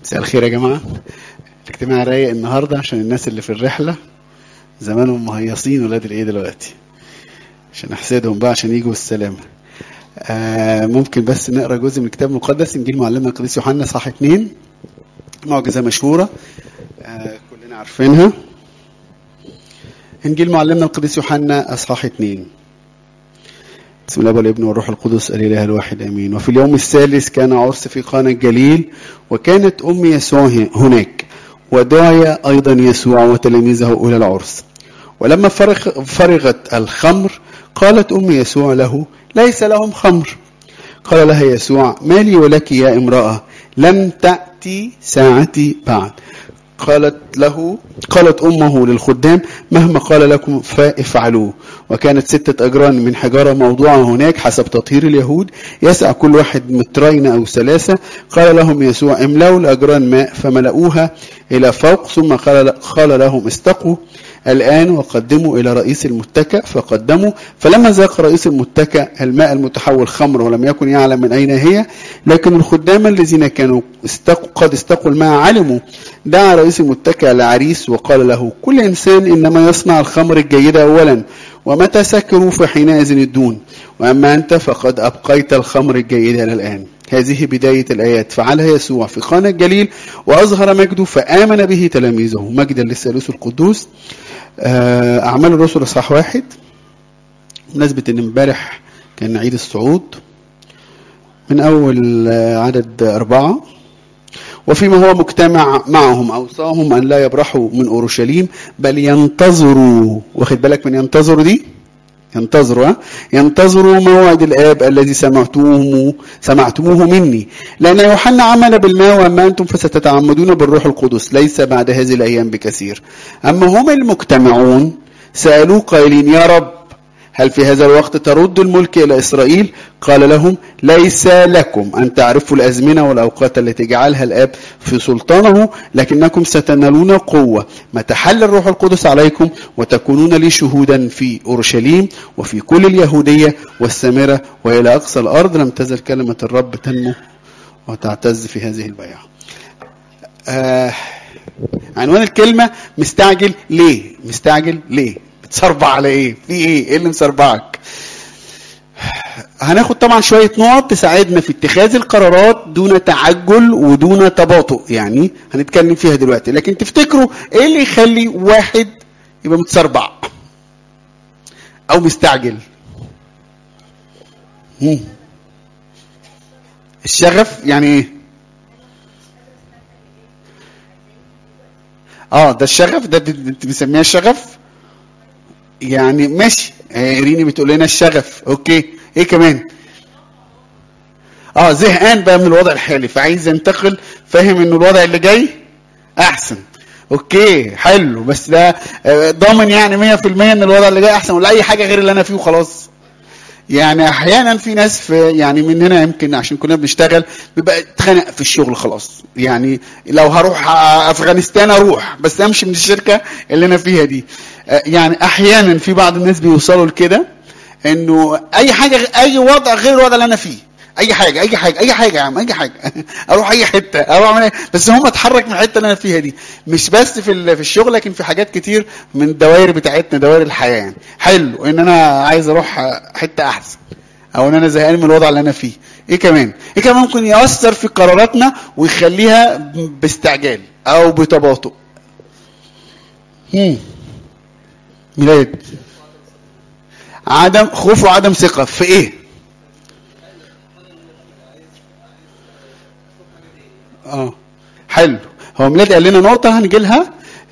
مساء الخير يا جماعة الاجتماع رايق النهاردة عشان الناس اللي في الرحلة زمانهم مهيصين ولاد الايه دلوقتي عشان احسدهم بقى عشان يجوا بالسلامة آه ممكن بس نقرا جزء من الكتاب المقدس انجيل معلمنا القديس يوحنا صح اتنين معجزة مشهورة آه كلنا عارفينها انجيل معلمنا القديس يوحنا اصحاح اتنين بسم الله والابن والروح القدس الاله الواحد امين وفي اليوم الثالث كان عرس في قانا الجليل وكانت ام يسوع هناك ودعي ايضا يسوع وتلاميذه الى العرس ولما فرغ فرغت الخمر قالت ام يسوع له ليس لهم خمر قال لها يسوع ما لي ولك يا امراه لم تاتي ساعتي بعد قالت له قالت امه للخدام مهما قال لكم فافعلوه وكانت ستة اجران من حجاره موضوعه هناك حسب تطهير اليهود يسع كل واحد مترين او ثلاثه قال لهم يسوع املوا الاجران ماء فملؤوها الى فوق ثم قال قال لهم استقوا الآن وقدموا إلى رئيس المتكأ فقدموا فلما ذاق رئيس المتكأ الماء المتحول خمر ولم يكن يعلم من أين هي لكن الخدام الذين كانوا استقوا قد استقوا الماء علموا دعا رئيس المتكأ العريس وقال له كل إنسان إنما يصنع الخمر الجيدة أولا ومتى سكروا فحينئذ الدون وأما أنت فقد أبقيت الخمر الجيدة إلى الآن هذه بداية الآيات فعلها يسوع في قانا الجليل وأظهر مجده فآمن به تلاميذه مجدا للثالوث القدوس أعمال الرسل إصحاح واحد بمناسبة إن امبارح كان عيد الصعود من أول عدد أربعة وفيما هو مجتمع معهم أوصاهم أن لا يبرحوا من أورشليم بل ينتظروا واخد بالك من ينتظروا دي ينتظروا ينتظروا موعد الآب الذي سمعتموه سمعتموه مني لأن يوحنا عمل بالماء وأما أنتم فستتعمدون بالروح القدس ليس بعد هذه الأيام بكثير أما هم المجتمعون سألوه قائلين يا رب هل في هذا الوقت ترد الملك إلى إسرائيل قال لهم ليس لكم أن تعرفوا الأزمنة والأوقات التي جعلها الآب في سلطانه لكنكم ستنالون قوة متى حل الروح القدس عليكم وتكونون لي شهودا في أورشليم وفي كل اليهودية والسامرة وإلى أقصى الأرض لم تزل كلمة الرب تنمو وتعتز في هذه البيعة آه عنوان الكلمة مستعجل ليه مستعجل ليه بتصربع على ايه في ايه ايه اللي مسربعك هناخد طبعا شوية نقط تساعدنا في اتخاذ القرارات دون تعجل ودون تباطؤ يعني هنتكلم فيها دلوقتي لكن تفتكروا ايه اللي يخلي واحد يبقى متسربع او مستعجل مم. الشغف يعني ايه اه ده الشغف ده انت بنسميها الشغف يعني ماشي ريني بتقول لنا الشغف اوكي ايه كمان اه زهقان بقى من الوضع الحالي فعايز ينتقل فاهم ان الوضع اللي جاي احسن اوكي حلو بس ده ضامن يعني 100% ان الوضع اللي جاي احسن ولا اي حاجه غير اللي انا فيه وخلاص يعني احيانا في ناس في يعني مننا يمكن عشان كنا بنشتغل بيبقى اتخنق في الشغل خلاص يعني لو هروح افغانستان اروح بس امشي من الشركه اللي انا فيها دي يعني احيانا في بعض الناس بيوصلوا لكده انه اي حاجه اي وضع غير الوضع اللي انا فيه اي حاجه اي حاجه اي حاجه يا عم اي حاجه اروح اي حته اروح اعمل بس هم اتحرك من الحته اللي انا فيها دي مش بس في في الشغل لكن في حاجات كتير من الدوائر بتاعتنا دوائر الحياه يعني حلو ان انا عايز اروح حته احسن او ان انا زهقان من الوضع اللي انا فيه ايه كمان ايه كمان ممكن ياثر في قراراتنا ويخليها باستعجال او بتباطؤ هم ميلاد عدم خوف وعدم ثقة في ايه اه حلو هو ميلاد قال لنا نقطة هنجي لها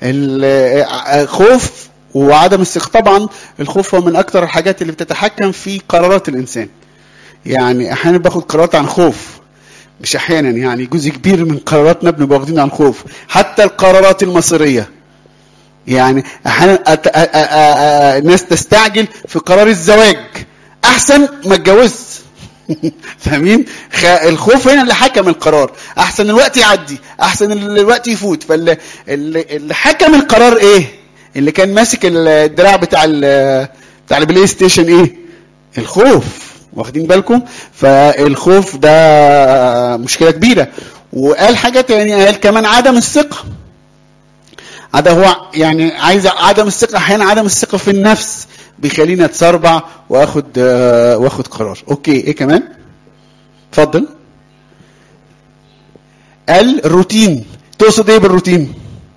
الخوف وعدم الثقة طبعا الخوف هو من أكثر الحاجات اللي بتتحكم في قرارات الإنسان يعني أحيانا باخد قرارات عن خوف مش أحيانا يعني جزء كبير من قراراتنا بنبقى واخدين عن خوف حتى القرارات المصيرية يعني احيانا الناس تستعجل في قرار الزواج احسن ما اتجوزت فاهمين الخوف هنا اللي حكم القرار احسن الوقت يعدي احسن الوقت يفوت فاللي اللي حكم القرار ايه اللي كان ماسك الدراع بتاع بتاع البلاي ستيشن ايه الخوف واخدين بالكم فالخوف ده مشكله كبيره وقال حاجه تاني قال كمان عدم الثقه هذا هو يعني عايز عدم الثقه احيانا عدم الثقه في النفس بيخليني اتسربع واخد آه، واخد قرار اوكي ايه كمان اتفضل قال الروتين تقصد ايه بالروتين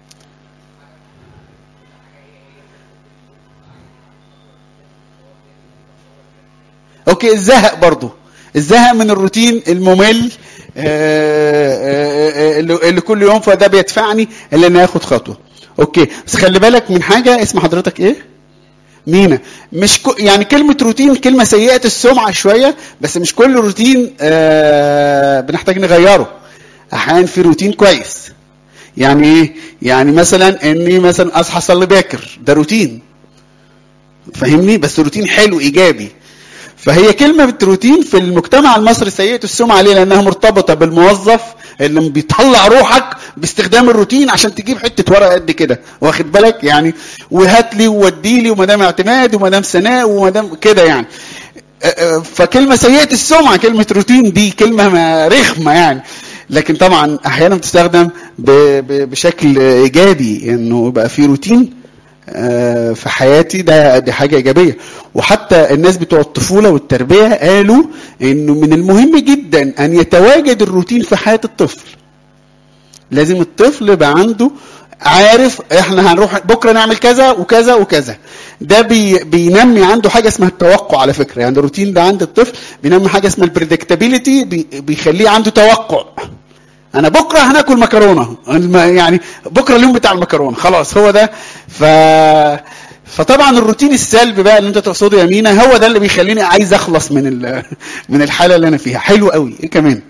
اوكي الزهق برضو الزهق من الروتين الممل آه، آه، آه، اللي اللي كل يوم فده بيدفعني ان انا اخد خطوه اوكي بس خلي بالك من حاجه اسم حضرتك ايه مينا مش كو يعني كلمة روتين كلمة سيئة السمعة شوية بس مش كل روتين آه بنحتاج نغيره أحيانا في روتين كويس يعني ايه؟ يعني مثلا اني مثلا اصحى اصلي باكر ده روتين فاهمني بس روتين حلو ايجابي فهي كلمة روتين في المجتمع المصري سيئة السمعة ليه؟ لأنها مرتبطة بالموظف اللي بيطلع روحك باستخدام الروتين عشان تجيب حتة ورقة قد كده واخد بالك يعني وهات لي وودي لي ومدام اعتماد ومدام سناء ومدام كده يعني أ- أ- فكلمة سيئة السمعة كلمة روتين دي كلمة ما- رخمة يعني لكن طبعا احيانا بتستخدم ب- ب- بشكل ايجابي انه يبقى في روتين آه، في حياتي ده دي حاجه ايجابيه وحتى الناس بتوع الطفوله والتربيه قالوا انه من المهم جدا ان يتواجد الروتين في حياه الطفل لازم الطفل يبقى عنده عارف احنا هنروح بكره نعمل كذا وكذا وكذا ده بي بينمي عنده حاجه اسمها التوقع على فكره يعني الروتين ده عند الطفل بينمي حاجه اسمها البريدكتابيليتي بي بيخليه عنده توقع انا بكره هناكل مكرونه الم- يعني بكره اليوم بتاع المكرونه خلاص هو ده ف فطبعا الروتين السلبي بقى اللي انت تقصده يا مينا هو ده اللي بيخليني عايز اخلص من ال... من الحاله اللي انا فيها حلو قوي ايه كمان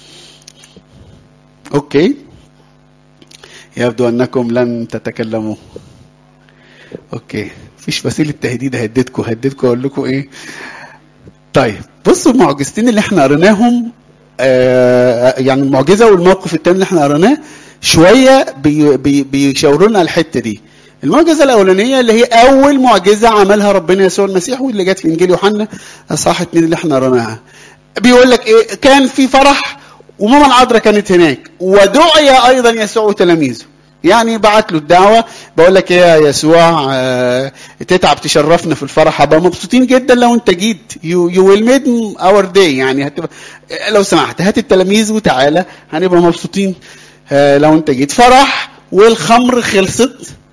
اوكي يبدو انكم لن تتكلموا اوكي مفيش وسيله تهديد هددكم هددكم اقول لكم ايه طيب بصوا المعجزتين اللي احنا قريناهم آه يعني المعجزه والموقف التاني اللي احنا قريناه شويه بي بي بيشاوروا لنا على الحته دي المعجزه الاولانيه اللي هي اول معجزه عملها ربنا يسوع المسيح واللي جت في انجيل يوحنا اصحاح اتنين اللي احنا قريناها بيقول لك ايه كان في فرح وماما العذراء كانت هناك ودعي ايضا يسوع وتلاميذه يعني بعت له الدعوة بقول لك ايه يا يسوع آه تتعب تشرفنا في الفرح هبقى مبسوطين جدا لو انت جيت يو يو ويل ميد اور داي يعني هتبقى لو سمحت هات التلاميذ وتعالى هنبقى مبسوطين آه لو انت جيت فرح والخمر خلصت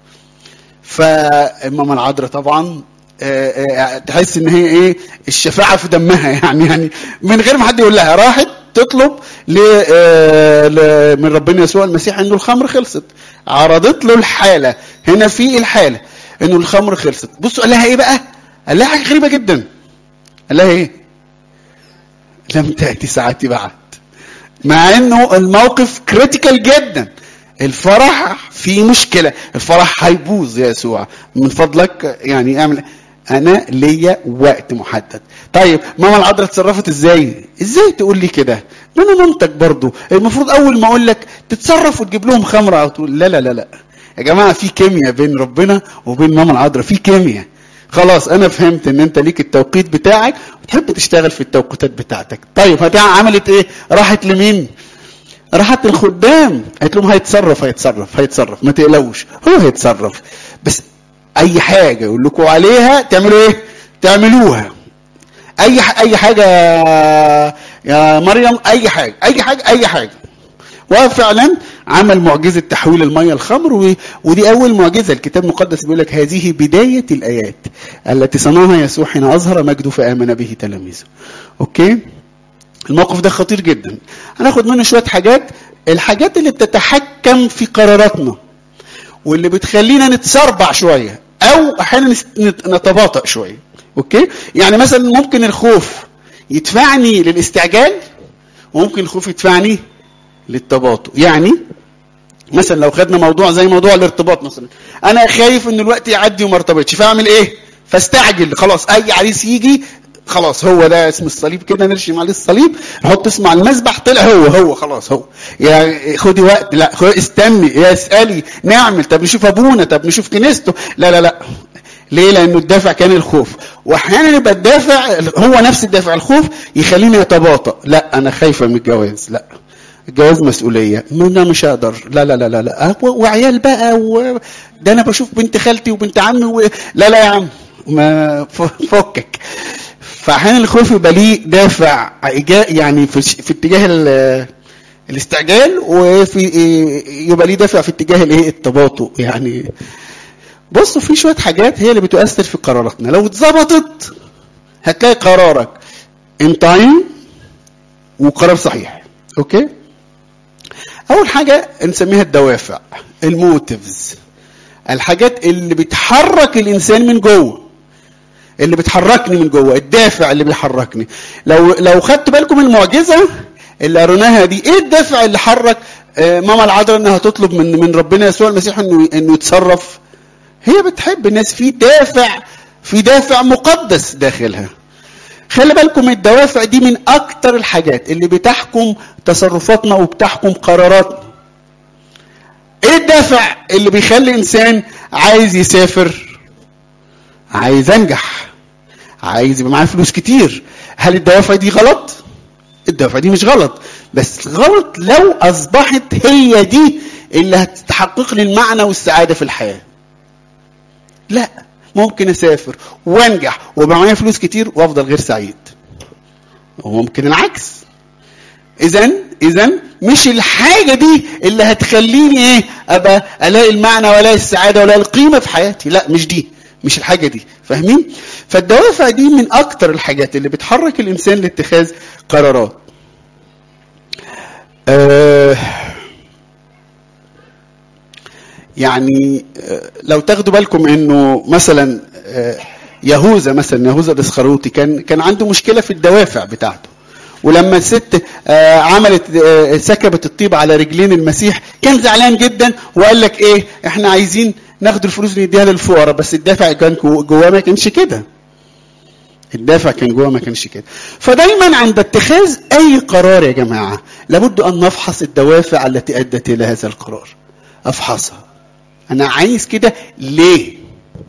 فماما العذراء طبعا آه، آه، تحس ان هي ايه الشفاعه في دمها يعني يعني من غير ما حد يقول لها راحت تطلب ل آه، ل- من ربنا يسوع المسيح انه الخمر خلصت عرضت له الحاله هنا في الحاله انه الخمر خلصت بصوا قال لها ايه بقى قال لها حاجه غريبه جدا قال لها ايه لم تاتي ساعتي بعد مع انه الموقف كريتيكال جدا الفرح فيه مشكله الفرح هيبوظ يا يسوع من فضلك يعني اعمل انا ليا وقت محدد طيب ماما العذراء اتصرفت ازاي ازاي تقول لي كده ما انا مامتك برضو المفروض اول ما اقول لك تتصرف وتجيب لهم خمره على طول لا لا لا لا يا جماعه في كيمياء بين ربنا وبين ماما العذراء في كيمياء خلاص انا فهمت ان انت ليك التوقيت بتاعك وتحب تشتغل في التوقيتات بتاعتك طيب هتع عملت ايه راحت لمين راحت الخدام قالت لهم هيتصرف هيتصرف هيتصرف ما تقلقوش هو هيتصرف بس اي حاجه يقول لكم عليها تعملوا ايه تعملوها اي ح- اي حاجه يا مريم اي حاجه اي حاجه اي حاجه وفعلا عمل معجزه تحويل الميه الخمر و... ودي اول معجزه الكتاب المقدس بيقول لك هذه بدايه الايات التي صنعها يسوع حين اظهر مجده فامن به تلاميذه اوكي الموقف ده خطير جدا هناخد منه شويه حاجات الحاجات اللي بتتحكم في قراراتنا واللي بتخلينا نتسربع شويه او احيانا نس- نت- نتباطأ شويه اوكي يعني مثلا ممكن الخوف يدفعني للاستعجال وممكن الخوف يدفعني للتباطؤ يعني مثلا لو خدنا موضوع زي موضوع الارتباط مثلا انا خايف ان الوقت يعدي وما ارتبطش فاعمل ايه فاستعجل خلاص اي عريس يجي خلاص هو ده اسم الصليب كده نرشم عليه الصليب نحط اسمه على المذبح طلع هو هو خلاص هو يا خدي وقت لا خدي استني يا اسالي نعمل طب نشوف ابونا طب نشوف كنيسته لا لا لا ليه؟ لأنه الدافع كان الخوف، وأحيانا يبقى الدافع هو نفس الدافع الخوف يخليني أتباطأ، لا أنا خايفة من الجواز، لا الجواز مسؤوليه ما انا مش هقدر لا لا لا لا, لا. و- وعيال بقى و... ده انا بشوف بنت خالتي وبنت عمي و... لا لا يا عم ما ف- فكك فاحيانا الخوف يبقى ليه دافع إيجا- يعني في, في اتجاه ال- الاستعجال وفي يبقى ليه دافع في اتجاه الايه التباطؤ يعني بصوا في شويه حاجات هي اللي بتؤثر في قراراتنا لو اتظبطت هتلاقي قرارك ان تايم وقرار صحيح اوكي اول حاجه نسميها الدوافع الموتيفز الحاجات اللي بتحرك الانسان من جوه اللي بتحركني من جوه الدافع اللي بيحركني لو لو خدت بالكم المعجزه اللي قريناها دي ايه الدافع اللي حرك آه، ماما العذراء انها تطلب من من ربنا يسوع المسيح انه انه يتصرف هي بتحب الناس في دافع في دافع مقدس داخلها خلي بالكم الدوافع دي من اكتر الحاجات اللي بتحكم تصرفاتنا وبتحكم قراراتنا ايه الدافع اللي بيخلي انسان عايز يسافر عايز انجح عايز يبقى معاه فلوس كتير هل الدوافع دي غلط الدوافع دي مش غلط بس غلط لو اصبحت هي دي اللي هتحقق لي المعنى والسعاده في الحياه لا ممكن اسافر وانجح ويبقى معايا فلوس كتير وافضل غير سعيد وممكن العكس اذا اذا مش الحاجه دي اللي هتخليني ايه ابقى الاقي المعنى ولا السعاده ولا القيمه في حياتي لا مش دي مش الحاجه دي فاهمين فالدوافع دي من اكتر الحاجات اللي بتحرك الانسان لاتخاذ قرارات آه يعني آه، لو تاخدوا بالكم انه مثلا آه، يهوذا مثلا يهوذا الاسخروطي كان كان عنده مشكله في الدوافع بتاعته ولما الست آه، عملت آه، سكبت الطيب على رجلين المسيح كان زعلان جدا وقال لك ايه احنا عايزين ناخد الفلوس نديها للفقراء بس الدافع كان جو- جواه ما كانش كده الدافع كان جوه ما كانش كده فدايما عند اتخاذ اي قرار يا جماعه لابد ان نفحص الدوافع التي ادت الى هذا القرار افحصها انا عايز كده ليه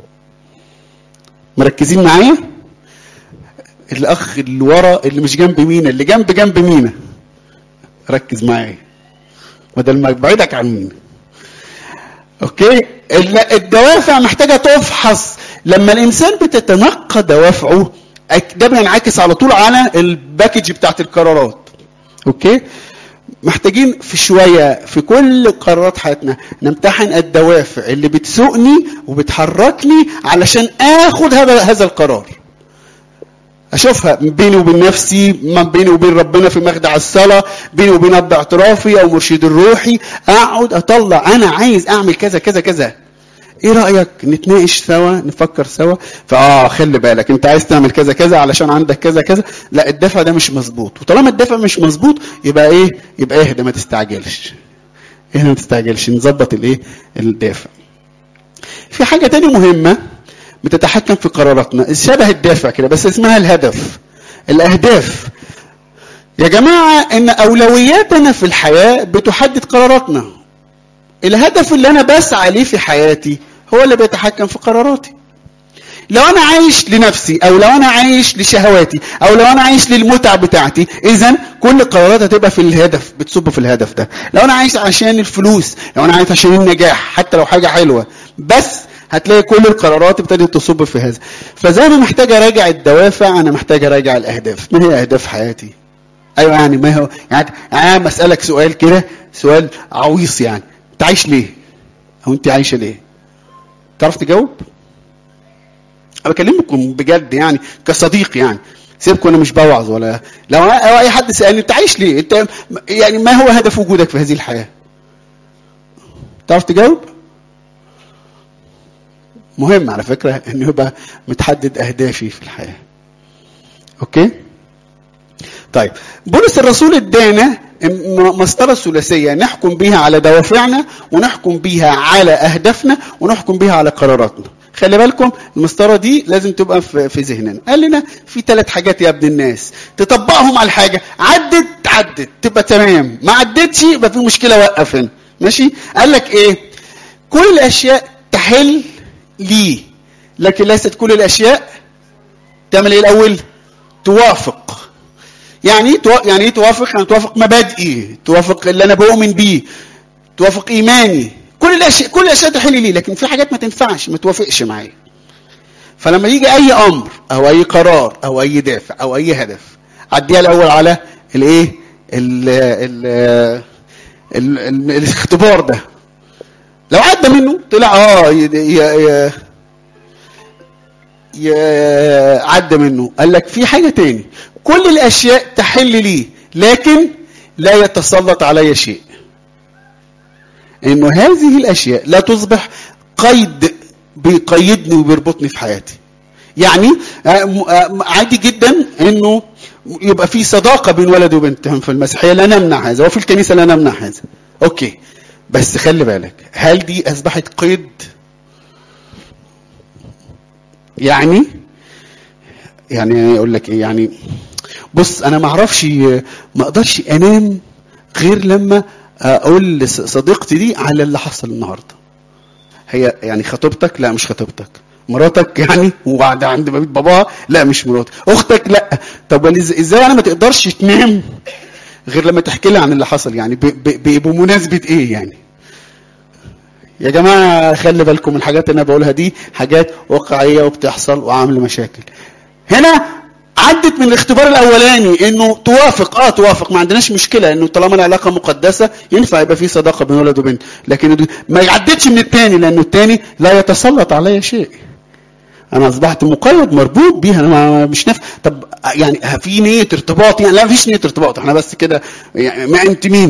مركزين معايا الاخ اللي ورا اللي مش جنب مينا اللي جنب جنب مينا ركز معايا بدل ما ابعدك عن مينا اوكي ال- الدوافع محتاجه تفحص لما الانسان بتتنقى دوافعه أك- ده بينعكس على طول على الباكج بتاعت القرارات اوكي محتاجين في شويه في كل قرارات حياتنا نمتحن الدوافع اللي بتسوقني وبتحركني علشان اخد هذا هذا القرار اشوفها بيني وبين نفسي ما بيني وبين ربنا في مخدع الصلاه بيني وبين اب اعترافي او مرشد الروحي اقعد اطلع انا عايز اعمل كذا كذا كذا ايه رايك نتناقش سوا نفكر سوا فاه خلي بالك انت عايز تعمل كذا كذا علشان عندك كذا كذا لا الدافع ده مش مظبوط وطالما الدافع مش مظبوط يبقى ايه يبقى اهدى ما تستعجلش اهدى ما تستعجلش نظبط الايه الدافع في حاجه تانية مهمه بتتحكم في قراراتنا شبه الدافع كده بس اسمها الهدف الاهداف يا جماعه ان اولوياتنا في الحياه بتحدد قراراتنا الهدف اللي انا بسعى ليه في حياتي هو اللي بيتحكم في قراراتي لو انا عايش لنفسي او لو انا عايش لشهواتي او لو انا عايش للمتع بتاعتي اذا كل القرارات هتبقى في الهدف بتصب في الهدف ده لو انا عايش عشان الفلوس لو انا عايش عشان النجاح حتى لو حاجه حلوه بس هتلاقي كل القرارات ابتدت تصب في هذا فزي ما محتاج اراجع الدوافع انا محتاج اراجع الاهداف ما هي اهداف حياتي ايوه يعني ما هو يعني انا بسالك سؤال كده سؤال عويص يعني انت عايش ليه او انت عايشه ليه تعرف تجاوب انا بكلمكم بجد يعني كصديق يعني سيبكم انا مش بوعظ ولا لو أنا- لو اي حد سالني انت عايش ليه انت يعني ما هو هدف وجودك في هذه الحياه تعرف تجاوب مهم على فكره انه يبقى متحدد اهدافي في الحياه اوكي طيب بولس الرسول ادانا م- مسطره ثلاثيه نحكم بيها على دوافعنا ونحكم بيها على اهدافنا ونحكم بيها على قراراتنا خلي بالكم المسطره دي لازم تبقى في في ذهننا قال لنا في ثلاث حاجات يا ابن الناس تطبقهم على الحاجه عدت عدت تبقى تمام ما عدتش يبقى في مشكله وقف هنا ماشي قال لك ايه كل الاشياء تحل لي لكن ليست كل الاشياء تعمل ايه الاول توافق يعني ايه تو- يعني ايه توافق يعني توافق مبادئي توافق اللي انا بؤمن بيه توافق ايماني كل الاشياء كل الاشياء تحل لي لكن في حاجات ما تنفعش ما توافقش معايا فلما يجي اي امر او اي قرار او اي دافع او اي هدف عديها الاول على الايه ال ال ال ال الاختبار ده لو عدى منه طلع اه ي- ي- ي- ي- عدى منه قال لك في حاجه تاني كل الاشياء تحل لي لكن لا يتسلط علي شيء انه هذه الاشياء لا تصبح قيد بيقيدني وبيربطني في حياتي يعني آه، م- آه، عادي جدا انه يبقى في صداقه بين ولد وبنتهم في المسيحيه لا نمنع هذا وفي الكنيسه لا نمنع هذا اوكي بس خلي بالك هل دي اصبحت قيد يعني يعني اقول لك ايه يعني بص انا ما اعرفش ما اقدرش انام غير لما اقول لصديقتي دي على اللي حصل النهارده هي يعني خطيبتك لا مش خطيبتك مراتك يعني وقاعده عند بيت باباها لا مش مراتك اختك لا طب إز- ازاي انا ما تقدرش تنام غير لما تحكي لي عن اللي حصل يعني ب- ب- ب- بمناسبه ايه يعني يا جماعه خلي بالكم من الحاجات اللي انا بقولها دي حاجات واقعيه وبتحصل وعامله مشاكل هنا عدت من الاختبار الاولاني انه توافق اه توافق ما عندناش مشكله انه طالما العلاقه مقدسه ينفع يبقى في صداقه بين ولد وبنت لكن دي- ما عدتش من الثاني لانه الثاني لا يتسلط علي شيء انا اصبحت مقيد مربوط بيها انا ما- مش نافع طب يعني في نيه ارتباط يعني لا مفيش نيه ارتباط احنا بس كده يعني ما انت مين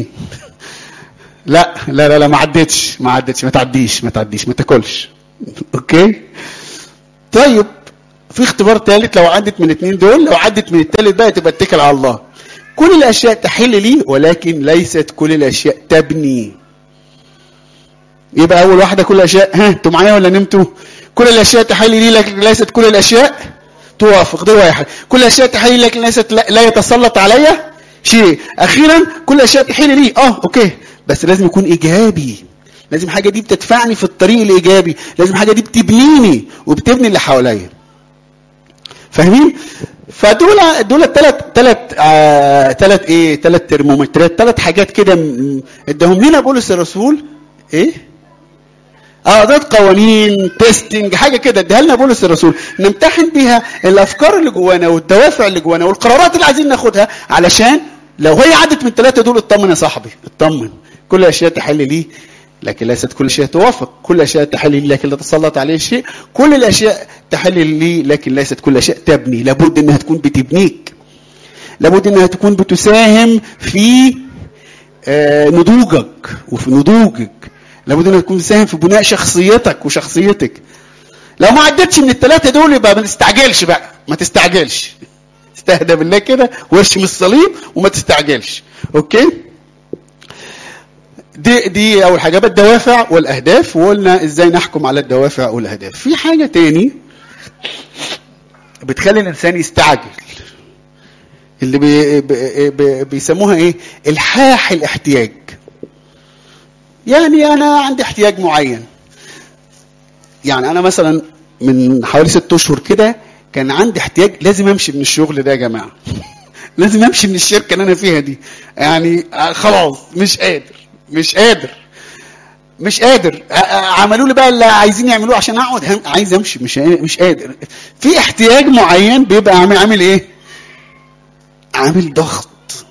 لا لا لا لا ما عدتش ما عدتش ما تعديش ما تعديش ما تاكلش اوكي طيب في اختبار ثالث لو عدت من الاثنين دول لو عدت من الثالث بقى تبقى اتكل على الله كل الاشياء تحل لي ولكن ليست كل الاشياء تبني يبقى اول واحده كل الاشياء ها انتوا معايا ولا نمتوا كل الاشياء تحل لي لكن ليست كل الاشياء توافق ده واحد كل الاشياء تحل لي لكن ليست لا, لا يتسلط عليا شيء اخيرا كل الاشياء تحل لي اه اوكي بس لازم يكون ايجابي لازم حاجه دي بتدفعني في الطريق الايجابي لازم حاجه دي بتبنيني وبتبني اللي حواليا فاهمين فدول دول الثلاث ثلاث آه ثلاث ايه ثلاث ترمومترات ثلاث حاجات كده م- اداهم لنا بولس الرسول ايه اه ده قوانين تيستنج حاجه كده اديها لنا بولس الرسول نمتحن بيها الافكار اللي جوانا والدوافع اللي جوانا والقرارات اللي عايزين ناخدها علشان لو هي عدت من الثلاثه دول اطمن يا صاحبي اطمن كل الاشياء تحل لي لكن ليست كل شيء توافق كل الاشياء تحل لي لكن لا تسلط عليه شيء كل الاشياء تحل لي لكن ليست كل الاشياء تبني لابد انها تكون بتبنيك لابد انها تكون بتساهم في آه، نضوجك وفي نضوجك لابد انها تكون بتساهم في بناء شخصيتك وشخصيتك لو ما عدتش من الثلاثه دول يبقى ما تستعجلش بقى ما تستعجلش استهدى بالله كده وارشم الصليب وما تستعجلش اوكي دي دي اول حاجه بقى الدوافع والاهداف وقلنا ازاي نحكم على الدوافع والاهداف في حاجه تاني بتخلي الانسان يستعجل اللي بي بي بي بيسموها ايه الحاح الاحتياج يعني انا عندي احتياج معين يعني انا مثلا من حوالي ست اشهر كده كان عندي احتياج لازم امشي من الشغل ده يا جماعه لازم امشي من الشركه اللي انا فيها دي يعني آه، خلاص مش قادر مش قادر مش قادر آه، آه، عملوا لي بقى اللي عايزين يعملوه عشان اقعد هم- عايز امشي مش مش قادر في احتياج معين بيبقى عامل عامل ايه عامل ضغط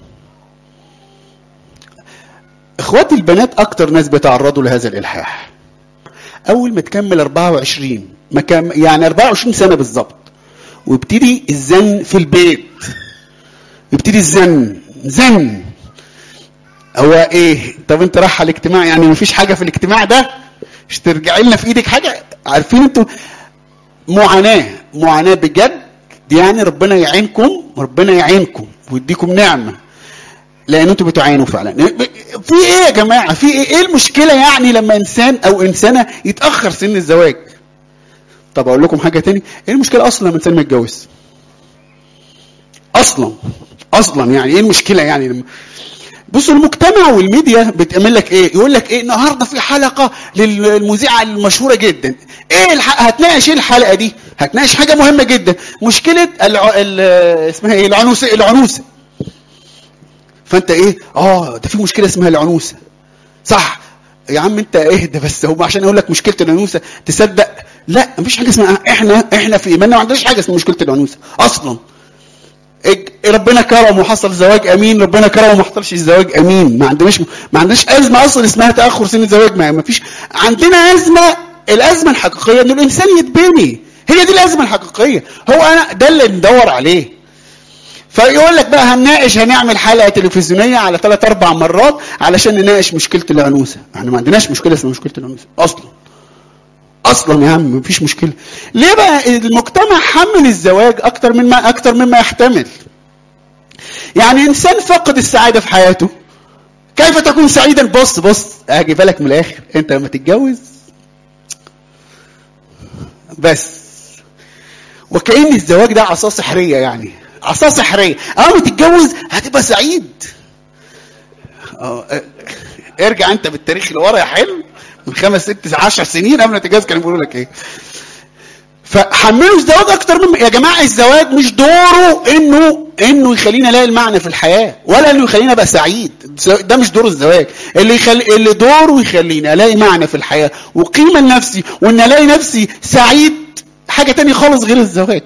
اخواتي البنات اكتر ناس بيتعرضوا لهذا الالحاح اول ما تكمل 24 ما كم يعني 24 سنه بالظبط ويبتدي الزن في البيت يبتدي الزن زن هو ايه طب انت رايح على الاجتماع يعني مفيش حاجه في الاجتماع ده مش ترجعي لنا في ايدك حاجه عارفين انتوا معاناه معاناه بجد يعني ربنا يعينكم ربنا يعينكم ويديكم نعمه لان انتوا بتعانوا فعلا في ايه يا جماعه في ايه ايه المشكله يعني لما انسان او انسانه يتاخر سن الزواج طب اقول لكم حاجه تاني ايه المشكله اصلا لما انسان ما يتجوز اصلا اصلا يعني ايه المشكله يعني لما بصوا المجتمع والميديا بتعمل لك ايه يقول لك ايه النهارده في حلقه للمذيعه المشهوره جدا ايه الح... هتناقش ايه الحلقه دي هتناقش حاجه مهمه جدا مشكله الع... ال... اسمها ايه العنوسه العنوسه فانت ايه اه ده في مشكله اسمها العنوسه صح يا عم انت اهدى بس هم عشان اقول لك مشكله العنوسه تصدق لا مفيش حاجه اسمها احنا احنا في ايماننا ما عندناش حاجه اسمها مشكله العنوسه اصلا إج- ربنا كرم وحصل زواج امين ربنا كرم وما حصلش الزواج امين ما عندناش ما عندناش ازمه اصلا اسمها تاخر سن الزواج ما ما فيش عندنا ازمه الازمه الحقيقيه ان الانسان يتبني هي دي الازمه الحقيقيه هو انا ده اللي ندور عليه فيقول لك بقى هنناقش هنعمل حلقه تلفزيونيه على ثلاث اربع مرات علشان نناقش مشكله العنوسه احنا ما عندناش مشكله اسمها مشكله العنوسه اصلا اصلا يا عم مفيش مشكله ليه بقى المجتمع حمل الزواج اكتر مما اكتر مما يحتمل يعني انسان فقد السعاده في حياته كيف تكون سعيدا بص بص اجي بالك من الاخر انت لما تتجوز بس وكأن الزواج ده عصا سحرية يعني عصا سحرية أول ما تتجوز هتبقى سعيد اه، اه، ارجع انت بالتاريخ لورا يا حلو من خمس ست عشر سنين قبل ما تتجوز كانوا بيقولوا لك ايه فحملوا الزواج اكتر من يا جماعه الزواج مش دوره انه انه يخلينا الاقي المعنى في الحياه ولا انه يخلينا ابقى سعيد ده مش دور الزواج اللي يخلي اللي دوره يخليني الاقي معنى في الحياه وقيمه لنفسي وان الاقي نفسي سعيد حاجه تانية خالص غير الزواج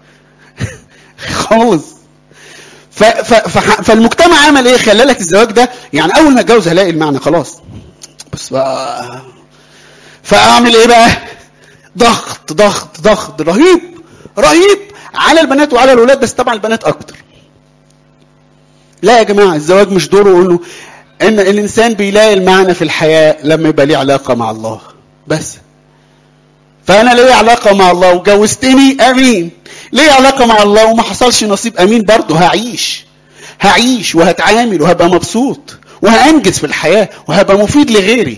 خالص ف ف ف فالمجتمع عمل ايه خلى لك الزواج ده يعني اول ما اتجوز هلاقي المعنى خلاص بس بقى فاعمل ايه بقى ضغط ضغط ضغط رهيب رهيب على البنات وعلى الاولاد بس طبعا البنات اكتر لا يا جماعه الزواج مش دوره انه ان الانسان بيلاقي المعنى في الحياه لما يبقى ليه علاقه مع الله بس فانا ليه علاقه مع الله وجوزتني امين ليه علاقه مع الله وما حصلش نصيب امين برضه هعيش هعيش وهتعامل وهبقى مبسوط وهانجز في الحياه وهبقى مفيد لغيري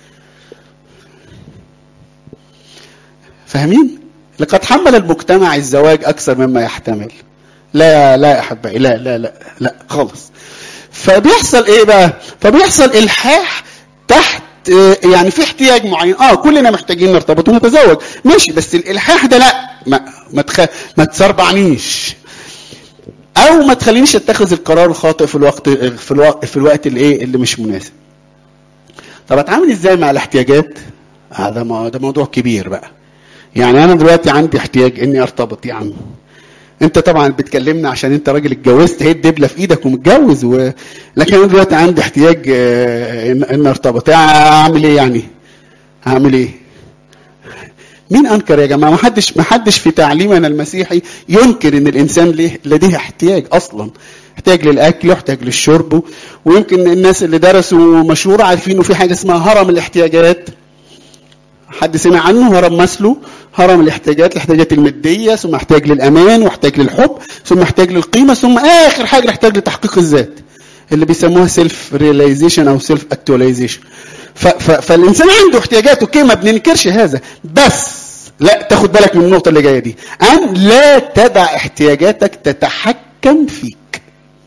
فاهمين لقد حمل المجتمع الزواج اكثر مما يحتمل لا لا يا احبائي لا لا لا لا خالص فبيحصل ايه بقى فبيحصل الحاح تحت آه، يعني في احتياج معين اه كلنا محتاجين نرتبط ونتزوج ماشي بس الالحاح ده لا ما ما, تخ... ما تسربعنيش او ما تخلينيش اتخذ القرار الخاطئ في الوقت في الوقت في الوقت اللي ايه اللي مش مناسب طب اتعامل ازاي مع الاحتياجات هذا ما ده موضوع كبير بقى يعني انا دلوقتي عندي احتياج اني ارتبط يا عم انت طبعا بتكلمنا عشان انت راجل اتجوزت هي الدبله في ايدك ومتجوز و... لكن انا دلوقتي عندي احتياج آه، ان ان ارتبط اعمل ايه يعني هعمل ايه مين انكر يا جماعه ما حدش ما حدش في تعليمنا المسيحي ينكر ان الانسان ليه لديه احتياج اصلا احتياج للاكل واحتياج للشرب ويمكن الناس اللي درسوا مشهور عارفين انه في حاجه اسمها هرم الاحتياجات حد سمع عنه هرم مسلو هرم الاحتياجات الاحتياجات الماديه ثم احتاج للامان واحتاج للحب ثم احتاج للقيمه ثم اخر حاجه احتاج لتحقيق الذات اللي بيسموها سيلف ريلايزيشن او سيلف اكتواليزيشن فالانسان عنده احتياجات اوكي ما بننكرش هذا بس لا تاخد بالك من النقطه اللي جايه دي ان لا تدع احتياجاتك تتحكم فيك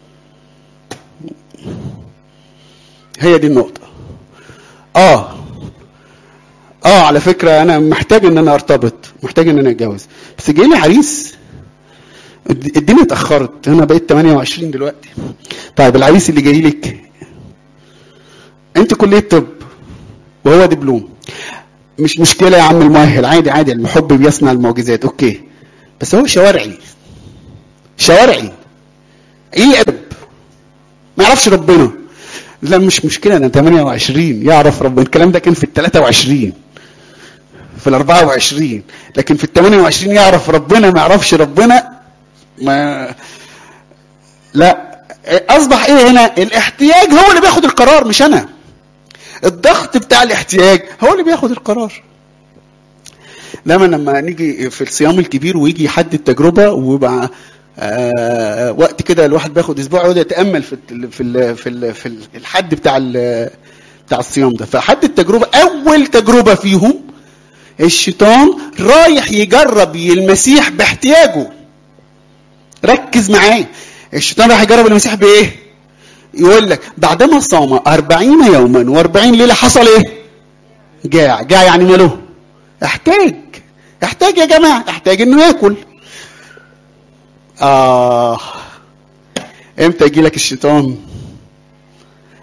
هي دي النقطه اه اه على فكره انا محتاج ان انا ارتبط محتاج ان انا اتجوز بس جاي لي عريس الد- الدنيا اتاخرت انا بقيت 28 دلوقتي طيب العريس اللي جاي لك انت كليه طب وهو دبلوم مش مشكله يا عم المؤهل عادي عادي الحب بيصنع المعجزات اوكي بس هو شوارعي شوارعي ايه ادب ما يعرفش ربنا لا مش مشكله انا 28 يعرف ربنا الكلام ده كان في ال 23 في ال 24 لكن في ال 28 يعرف ربنا ما يعرفش ربنا ما لا اصبح ايه هنا الاحتياج هو اللي بياخد القرار مش انا الضغط بتاع الاحتياج هو اللي بياخد القرار دايما لما نيجي في الصيام الكبير ويجي يحدد تجربه ويبقى آه وقت كده الواحد بياخد اسبوع يقعد يتامل في ال في ال في ال في ال- الحد بتاع ال- بتاع الصيام ده فحد التجربه اول تجربه فيهم الشيطان رايح يجرب المسيح باحتياجه ركز معاه الشيطان راح يجرب المسيح بايه يقول لك بعدما صام أربعين يوما وأربعين ليلة حصل ايه جاع جاع يعني ماله احتاج احتاج يا جماعة احتاج انه ياكل آه امتى يجي لك الشيطان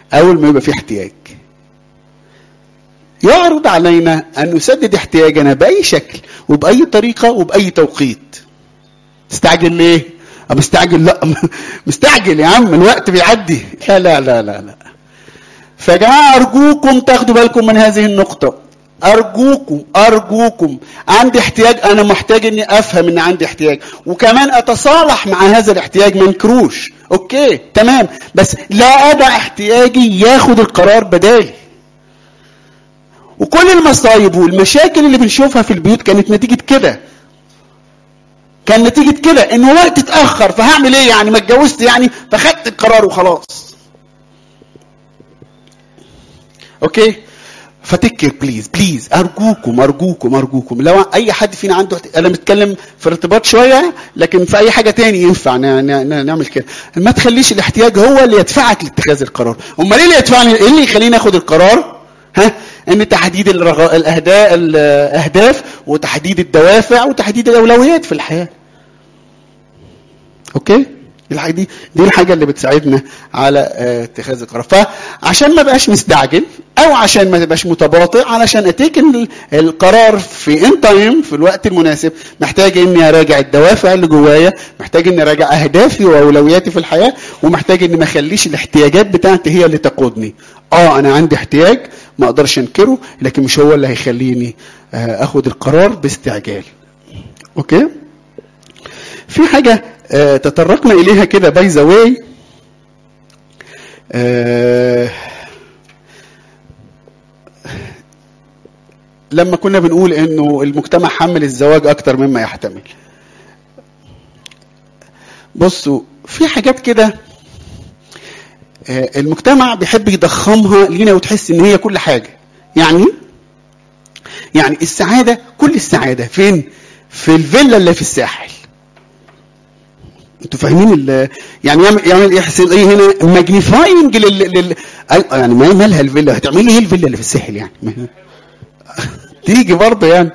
اول ما يبقى في احتياج يعرض علينا ان نسدد احتياجنا باي شكل وباي طريقه وباي توقيت استعجل ليه مستعجل لا مستعجل يا عم الوقت بيعدي لا لا لا لا لا فيا جماعه ارجوكم تاخدوا بالكم من هذه النقطه ارجوكم ارجوكم عندي احتياج انا محتاج اني افهم ان عندي احتياج وكمان اتصالح مع هذا الاحتياج ما انكروش اوكي تمام بس لا ادع احتياجي ياخد القرار بدالي وكل المصايب والمشاكل اللي بنشوفها في البيوت كانت نتيجه كده كان نتيجه كده ان وقت اتاخر فهعمل ايه يعني ما اتجوزت يعني فخدت القرار وخلاص اوكي فتكر بليز بليز ارجوكم ارجوكم ارجوكم لو اي حد فينا عنده انا بتكلم في ارتباط شويه لكن في اي حاجه تاني ينفع نعمل كده ما تخليش الاحتياج هو اللي يدفعك لاتخاذ القرار امال ايه اللي يدفعني ايه اللي يخليني اخد القرار ها ان تحديد الرغ... الاهداف الاهداف وتحديد الدوافع وتحديد الاولويات في الحياه اوكي الحاجة دي دي الحاجه اللي بتساعدنا على اتخاذ القرار فعشان ما بقاش مستعجل او عشان ما تبقاش متباطئ علشان اتيك القرار في ان تايم في الوقت المناسب محتاج اني اراجع الدوافع اللي جوايا محتاج اني اراجع اهدافي واولوياتي في الحياه ومحتاج اني ما اخليش الاحتياجات بتاعتي هي اللي تقودني اه انا عندي احتياج ما اقدرش انكره لكن مش هو اللي هيخليني اخد القرار باستعجال اوكي في حاجه آه تطرقنا اليها كده باي ذا واي لما كنا بنقول انه المجتمع حمل الزواج اكتر مما يحتمل بصوا في حاجات كده آه المجتمع بيحب يضخمها لينا وتحس ان هي كل حاجه يعني يعني السعاده كل السعاده فين في الفيلا اللي في الساحل انتوا فاهمين ال يعني يعمل يعمل يحصل ايه هنا ماجنيفاينج لل, لل... يعني ما مالها الفيلا هتعملي ايه الفيلا اللي في الساحل يعني تيجي برضه يعني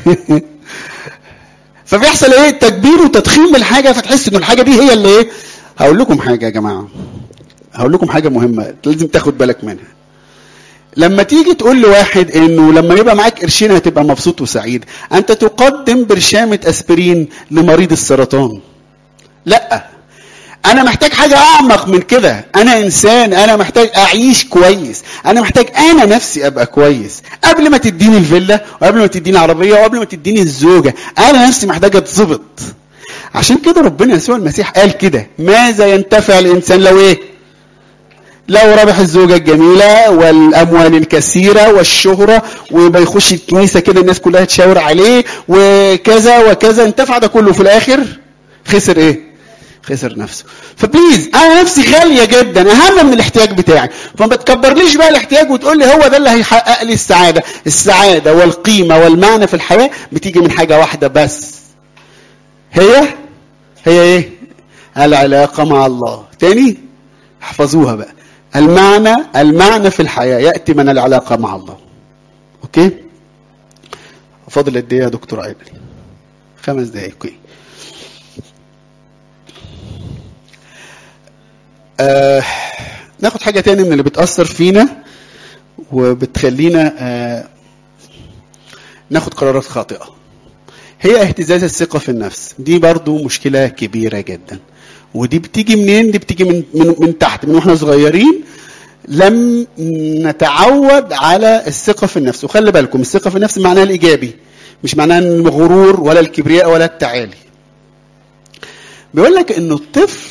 فبيحصل ايه تكبير وتضخيم الحاجه فتحس ان الحاجه دي هي اللي ايه هقول لكم حاجه يا جماعه هقول لكم حاجه مهمه لازم تاخد بالك منها لما تيجي تقول لواحد انه لما يبقى معاك قرشين هتبقى مبسوط وسعيد انت تقدم برشامه اسبرين لمريض السرطان لا انا محتاج حاجه اعمق من كده انا انسان انا محتاج اعيش كويس انا محتاج انا نفسي ابقى كويس قبل ما تديني الفيلا وقبل ما تديني عربيه وقبل ما تديني الزوجه انا نفسي محتاج اتظبط عشان كده ربنا يسوع المسيح قال كده ماذا ينتفع الانسان لو ايه لو ربح الزوجة الجميلة والأموال الكثيرة والشهرة ويبقى يخش الكنيسة كده الناس كلها تشاور عليه وكذا وكذا انتفع ده كله في الآخر خسر إيه؟ خسر نفسه فبليز انا نفسي غاليه جدا اهم من الاحتياج بتاعي فما تكبرليش بقى الاحتياج وتقول لي هو ده اللي هيحقق لي السعاده السعاده والقيمه والمعنى في الحياه بتيجي من حاجه واحده بس هي هي ايه العلاقه مع الله تاني احفظوها بقى المعنى المعنى في الحياه ياتي من العلاقه مع الله اوكي فاضل قد ايه يا دكتور عادل خمس دقايق اوكي آه ناخد حاجة تاني من اللي بتأثر فينا وبتخلينا آه ناخد قرارات خاطئة هي اهتزاز الثقة في النفس دي برضو مشكلة كبيرة جدا ودي بتيجي منين دي بتيجي من, من, من تحت من واحنا صغيرين لم نتعود على الثقة في النفس وخلي بالكم الثقة في النفس معناها الإيجابي مش معناها الغرور ولا الكبرياء ولا التعالي بيقول لك انه الطفل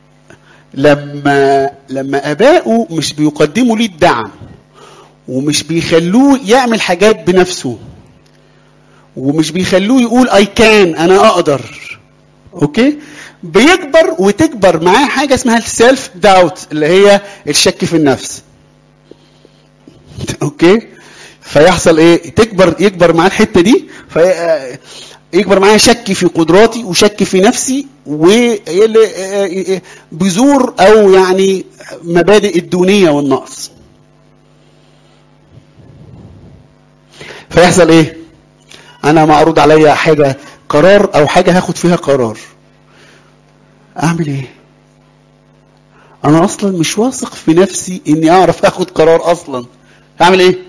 لما لما ابائه مش بيقدموا ليه الدعم ومش بيخلوه يعمل حاجات بنفسه ومش بيخلوه يقول اي كان انا اقدر اوكي بيكبر وتكبر معاه حاجه اسمها السيلف داوت اللي هي الشك في النفس اوكي فيحصل ايه تكبر يكبر معاه الحته دي في يكبر معايا شك في قدراتي وشك في نفسي وبذور او يعني مبادئ الدونيه والنقص فيحصل ايه انا معروض عليا حاجه قرار او حاجه هاخد فيها قرار اعمل ايه انا اصلا مش واثق في نفسي اني اعرف اخد قرار اصلا هعمل ايه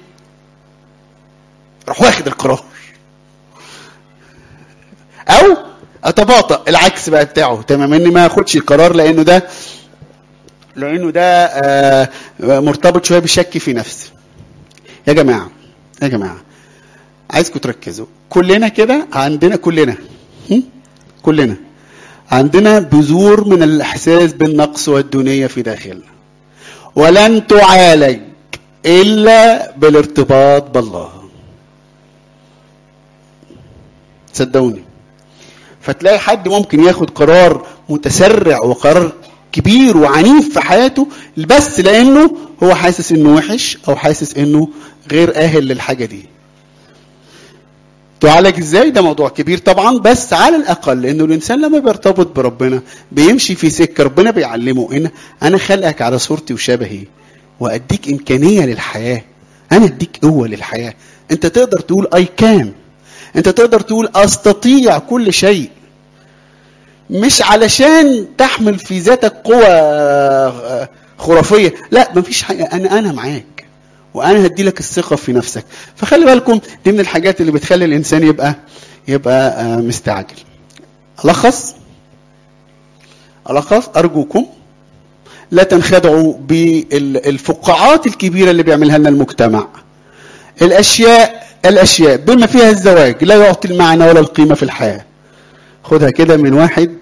اروح واخد القرار او اتباطأ العكس بقى بتاعه تمام اني ما اخدش القرار لانه ده لانه ده آه مرتبط شويه بالشك في نفسي يا جماعه يا جماعه عايزكم تركزوا كلنا كده عندنا كلنا هم؟ كلنا عندنا بذور من الاحساس بالنقص والدونيه في داخلنا ولن تعالج الا بالارتباط بالله صدقوني فتلاقي حد ممكن ياخد قرار متسرع وقرار كبير وعنيف في حياته بس لانه هو حاسس انه وحش او حاسس انه غير اهل للحاجه دي تعالج ازاي ده موضوع كبير طبعا بس على الاقل انه الانسان لما بيرتبط بربنا بيمشي في سكه ربنا بيعلمه ان انا خلقك على صورتي وشبهي واديك امكانيه للحياه انا اديك قوه للحياه انت تقدر تقول اي كان انت تقدر تقول استطيع كل شيء مش علشان تحمل في ذاتك قوة خرافية لا مفيش حاجة أنا أنا معاك وأنا هدي لك الثقة في نفسك فخلي بالكم دي من الحاجات اللي بتخلي الإنسان يبقى يبقى مستعجل ألخص ألخص أرجوكم لا تنخدعوا بالفقاعات الكبيرة اللي بيعملها لنا المجتمع الأشياء الأشياء بما فيها الزواج لا يعطي المعنى ولا القيمة في الحياة خدها كده من واحد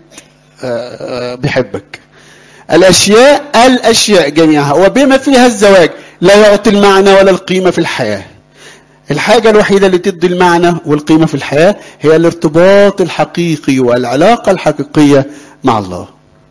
بيحبك الأشياء الأشياء جميعها وبما فيها الزواج لا يعطي المعنى ولا القيمة في الحياة الحاجة الوحيدة اللي تدي المعنى والقيمة في الحياة هي الارتباط الحقيقي والعلاقة الحقيقية مع الله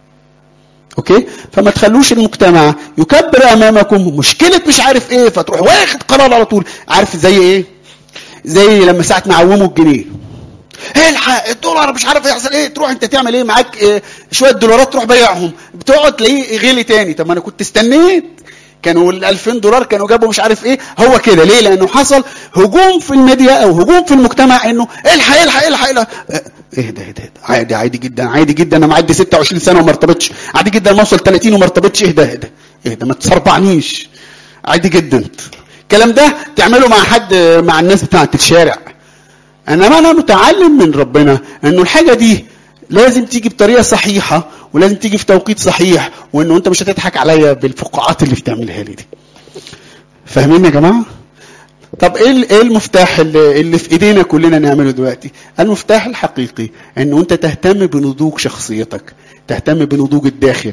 اوكي فما تخلوش المجتمع يكبر امامكم مشكله مش عارف ايه فتروح واخد قرار على طول عارف زي ايه زي لما ساعه ما عوموا الجنيه الحق الدولار مش عارف يحصل ايه تروح انت تعمل ايه معاك إيه شويه دولارات تروح بيعهم بتقعد تلاقيه غلي تاني طب ما انا كنت استنيت كانوا ال 2000 دولار كانوا جابوا مش عارف ايه هو كده ليه لانه حصل هجوم في الميديا او هجوم في المجتمع انه الحق الحق الحق الحق ايه ده ايه ده عادي عادي جدا عادي جدا انا معدي 26 سنه وما ارتبطش عادي جدا ما اوصل 30 وما ارتبطش ايه ده ايه ده ايه ده ما تصربعنيش عادي جدا الكلام ده تعمله مع حد مع الناس بتاعت الشارع انما انا متعلم من ربنا انه الحاجه دي لازم تيجي بطريقه صحيحه ولازم تيجي في توقيت صحيح وانه انت مش هتضحك عليا بالفقاعات اللي بتعملها لي دي فاهمين يا جماعه طب ايه ايه المفتاح اللي, اللي في ايدينا كلنا نعمله دلوقتي المفتاح الحقيقي انه انت تهتم بنضوج شخصيتك تهتم بنضوج الداخل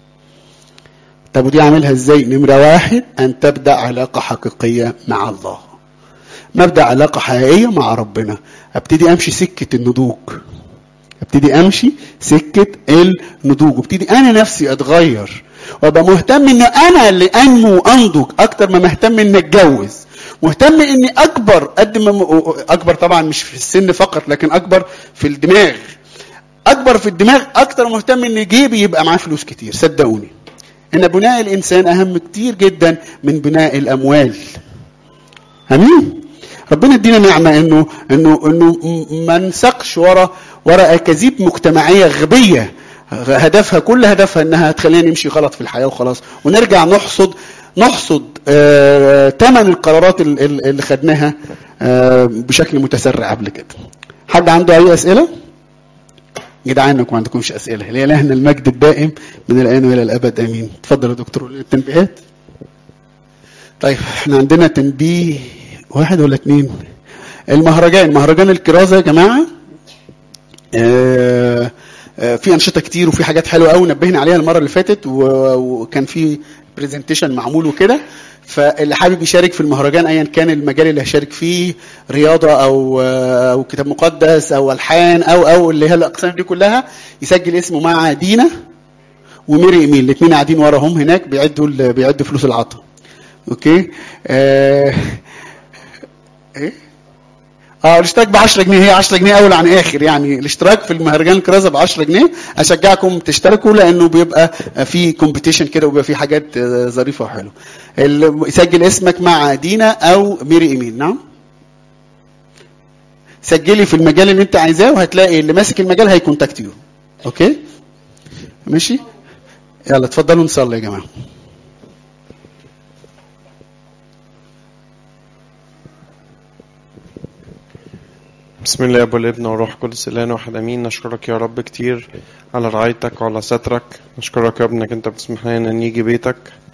طب ودي اعملها ازاي نمره واحد ان تبدا علاقه حقيقيه مع الله مبدا علاقه حقيقيه مع ربنا ابتدي امشي سكه النضوج ابتدي امشي سكه النضوج وابتدي انا نفسي اتغير وابقى مهتم ان انا اللي انمو انضج اكتر ما مهتم اني اتجوز مهتم اني اكبر قد ما اكبر طبعا مش في السن فقط لكن اكبر في الدماغ اكبر في الدماغ اكتر مهتم ان جيبي يبقى معاه فلوس كتير صدقوني ان بناء الانسان اهم كتير جدا من بناء الاموال امين ربنا يدينا نعمه انه انه انه ما نسقش ورا ورا اكاذيب مجتمعيه غبيه هدفها كل هدفها انها تخلينا نمشي غلط في الحياه وخلاص ونرجع نحصد نحصد آه ثمن القرارات اللي خدناها آه بشكل متسرع قبل كده حد عنده اي اسئله جدعان انكم ما عندكمش اسئله لالهنا المجد الدائم من الان والى الابد امين اتفضل يا دكتور التنبيهات طيب احنا عندنا تنبيه واحد ولا اتنين المهرجان مهرجان الكرازه يا جماعه آه في انشطه كتير وفي حاجات حلوه قوي نبهنا عليها المره اللي فاتت وكان في برزنتيشن معمول وكده فاللي حابب يشارك في المهرجان ايا كان المجال اللي هيشارك فيه رياضه او او كتاب مقدس او الحان او او اللي هي الاقسام دي كلها يسجل اسمه مع دينا وميري ايميل الاثنين قاعدين وراهم هناك بيعدوا بيعدوا فلوس العطا اوكي آه ايه اه الاشتراك ب 10 جنيه هي 10 جنيه اول عن اخر يعني الاشتراك في المهرجان الكرازه ب 10 جنيه اشجعكم تشتركوا لانه بيبقى في كومبيتيشن كده وبيبقى في حاجات ظريفه وحلوه سجل اسمك مع دينا او ميري ايميل نعم سجلي في المجال اللي انت عايزاه وهتلاقي اللي ماسك المجال هيكونتاكت يو اوكي ماشي يلا اتفضلوا نصلي يا جماعه بسم الله ابو الابن والروح القدس الان واحد امين نشكرك يا رب كتير على رعايتك وعلى سترك نشكرك يا رب انك انت بتسمح لنا ان نيجي بيتك